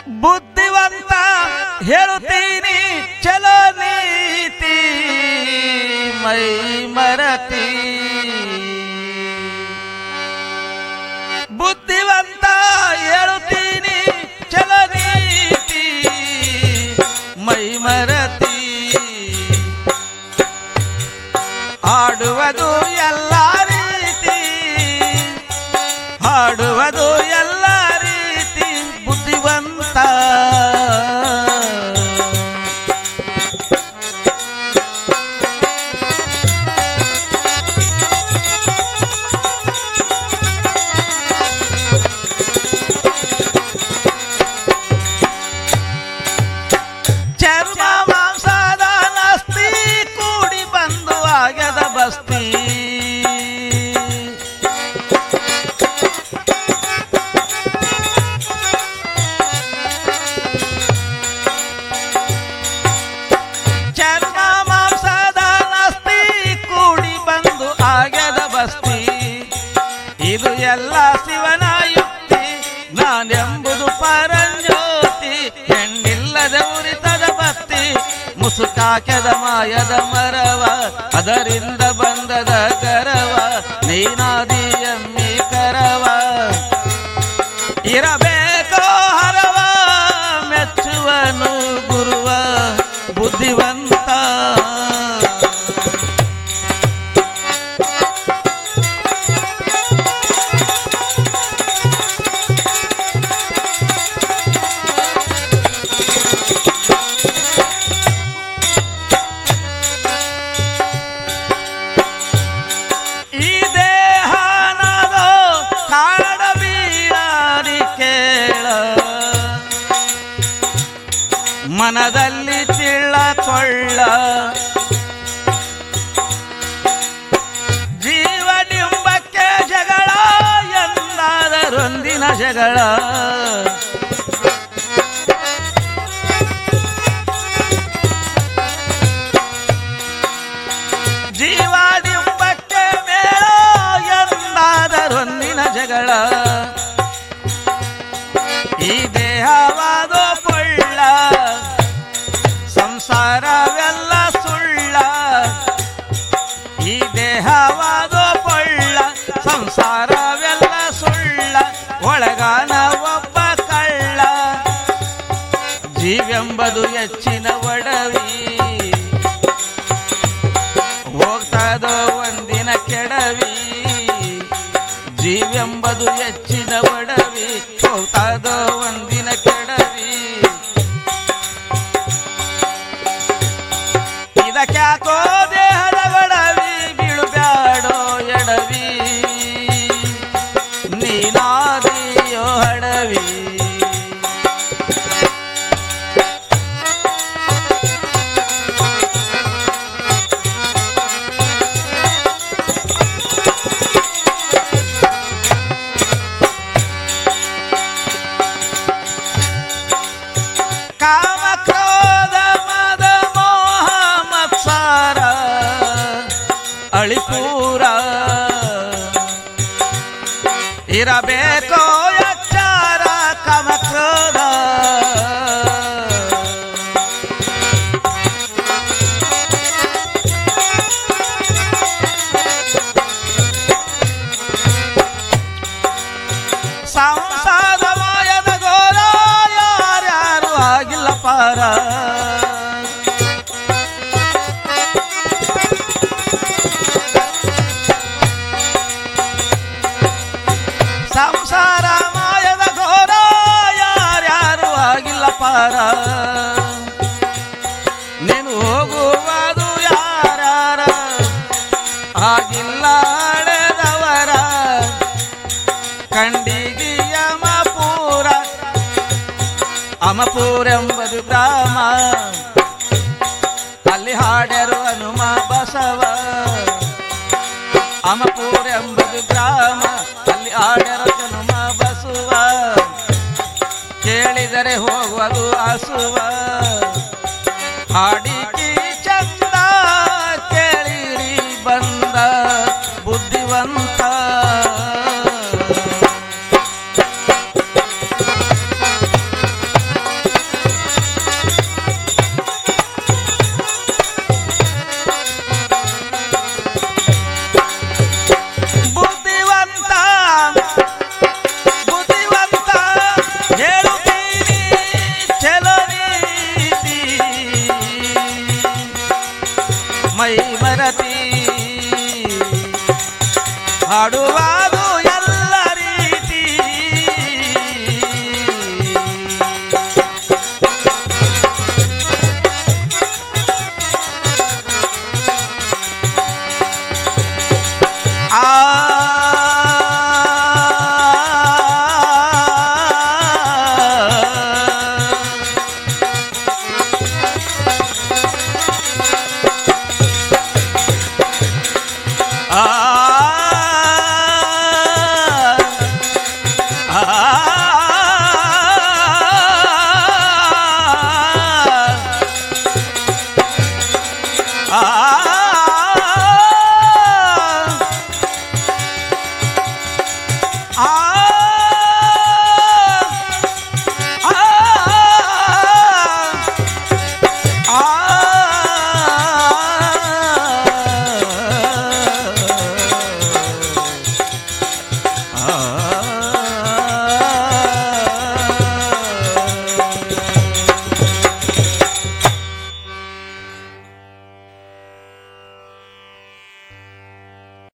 ಬುದ್ಧಿವಂತ ಹೇಳುತ್ತೀನಿ ಚಲೋ ನೀತಿ ಮೈ ಮರತಿ ಬುದ್ಧಿವಂತ ಹೇಳುತ್ತೀನಿ ಚಲೋ ನೀತಿ ಮೈ ಮರತಿ ಆಡುವುದು ಎಲ್ಲ ರೀತಿ ಹಾಡುವುದು ಎಲ್ಲ ರೀತಿ ಬುದ್ಧಿವಂತ ಚರ್ಮ ಮಾಂಸದ ನಸ್ತಿ ಕೂಡಿ ಬಂದು ಆಗ್ಯದ ಬಸ್ತಿ ಚರ್ಮ ಮಾಂಸದ ನಸ್ತಿ ಕೂಡಿ ಬಂದು ಆಗ್ಯದ ಬಸ್ತಿ ಇದು ಎಲ್ಲ ಶಿವನ ಯುಕ್ತಿ ನಾನೆಂಬುದು ಪರಂಜ್ಯೋತಿ ಹೆಣ್ಣಿಲ್ಲದ ಉರಿತದ ಬತ್ತಿ ಮುಸುಕಾಕೆದ ಮಾಯದ ಮರವ ಅದರಿಂದ ಬಂದದ ಗರವ ನೀನಾದಿ ಎಮ್ಮಿ ಕರವ ಇರಬೇಕೋ ಹರವ ಮೆಚ್ಚುವನು ಗುರುವ ಬುದ್ಧಿವಂತ ಈ ದೇಹನದು ಕಾಡ ಬೀಳಾರಿ ಕೇಳ ಮನದಲ್ಲಿ ತಿಳ್ಳಕೊಳ್ಳ ಜೀವನಿಂಬಕ್ಕೆ ಜಗಳ ಎಂದಾದರೊಂದಿನ ಜಗಳ ಜೀವಾದಿಂಬಕ್ಕೆ ಮೇಳ ಎಂದಾದರೊಂದಿನ ಜಗಳ ಈ ದೇಹವಾದೋ ಪೊಳ್ಳ ಸಂಸಾರವೆಲ್ಲ ಸುಳ್ಳ ಈ ದೇಹವಾದೋ ಪೊಳ್ಳ ಸಂಸಾರವೆಲ್ಲ ಸುಳ್ಳ ಒಳಗಾನ ಒಬ್ಬ ಕಳ್ಳ ಜೀವೆಂಬದು ಹೆಚ್ಚಿನ ಒಡವಿ ಹೋಗ್ತದೋ ಒಂದಿನ ಕೆಡವಿ ಜೀವೆಂಬದು ಹೆಚ್ಚಿನ ಒಡವಿ ಹೋಗ್ತದೋ ಒಂದಿನ ಕೆಡವಿ ಇದಕ್ಯಾಕೋ ದೇಹದ ಒಡವಿ ಬೀಳು ಬ್ಯಾಡೋ ಎಡವಿ ನೀನಾದಿಯೋ ಹಡವಿ ಕಾಮ ಕ್ರೋಧ ಮದ ಮೋಹ ಮತ್ಸಾರ ಅಳಿಪೂರ ಇರಬೇಕೋ ಎಚ್ಚಾರ ಕಾಮ ಕ್ರೋಧ ಸಂಸಾರ ಮಾಯದ ಗೋರ ಯಾರ್ಯಾರು ಆಗಿಲ್ಲ ಪಾರ ಸಂಸಾರ ಮಾಯದ ಘೋರ ಯಾರ್ಯಾರು ಆಗಿಲ್ಲ ಪಾರ ನೀನು ಹೋಗುವುದು ಯಾರ್ಯಾರ ಆಗಿಲ್ಲ ಹಳೆದವರ ಕಂಡಿಗಿಯ ಅಮಪೂರ ಅಮಪೂರೆಂಬದು ಗ್ರಾಮ ಅಲ್ಲಿ ಹಾಡ್ಯರು ಹನುಮ ಬಸವ ಅಮಪೂರೆಂಬುದು ಗ್ರಾಮ ಅಲ್ಲಿ ಹಾಡ್ಯರು ಹನುಮ ಬಸವ ಕೇಳಿದರೆ ಹೋಗುವುದು ಹಸುವ ಹಾಡಿಕಿ ಚಂದ ಕೇಳಿರಿ ಬಂದ ಬುದ್ಧಿವಂತ